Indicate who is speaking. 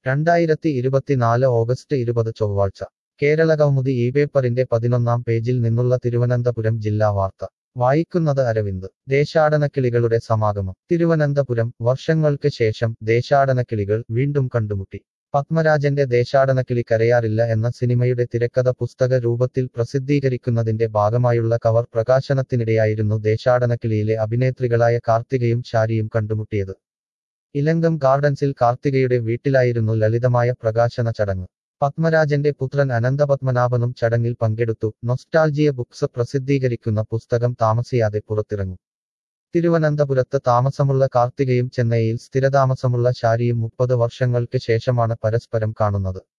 Speaker 1: രണ്ടായിരത്തി ഇരുപത്തിനാല് ഓഗസ്റ്റ് ഇരുപത് ചൊവ്വാഴ്ച കേരള കൗമുദി ഈ പേപ്പറിന്റെ പതിനൊന്നാം പേജിൽ നിന്നുള്ള തിരുവനന്തപുരം ജില്ലാ വാർത്ത വായിക്കുന്നത് അരവിന്ദ് ദേശാടനക്കിളികളുടെ സമാഗമം തിരുവനന്തപുരം വർഷങ്ങൾക്ക് ശേഷം ദേശാടനക്കിളികൾ വീണ്ടും കണ്ടുമുട്ടി പത്മരാജന്റെ ദേശാടനക്കിളി കരയാറില്ല എന്ന സിനിമയുടെ തിരക്കഥ പുസ്തക രൂപത്തിൽ പ്രസിദ്ധീകരിക്കുന്നതിന്റെ ഭാഗമായുള്ള കവർ പ്രകാശനത്തിനിടെയായിരുന്നു ദേശാടനക്കിളിയിലെ അഭിനേത്രികളായ കാർത്തികയും ശാരിയും കണ്ടുമുട്ടിയത് ഇലങ്കം ഗാർഡൻസിൽ കാർത്തികയുടെ വീട്ടിലായിരുന്നു ലളിതമായ പ്രകാശന ചടങ്ങ് പത്മരാജന്റെ പുത്രൻ അനന്തപത്മനാഭനും ചടങ്ങിൽ പങ്കെടുത്തു നൊസ്റ്റാൾജിയ ബുക്സ് പ്രസിദ്ധീകരിക്കുന്ന പുസ്തകം താമസിയാതെ പുറത്തിറങ്ങും തിരുവനന്തപുരത്ത് താമസമുള്ള കാർത്തികയും ചെന്നൈയിൽ സ്ഥിരതാമസമുള്ള ശാരിയും മുപ്പത് വർഷങ്ങൾക്ക് ശേഷമാണ് പരസ്പരം കാണുന്നത്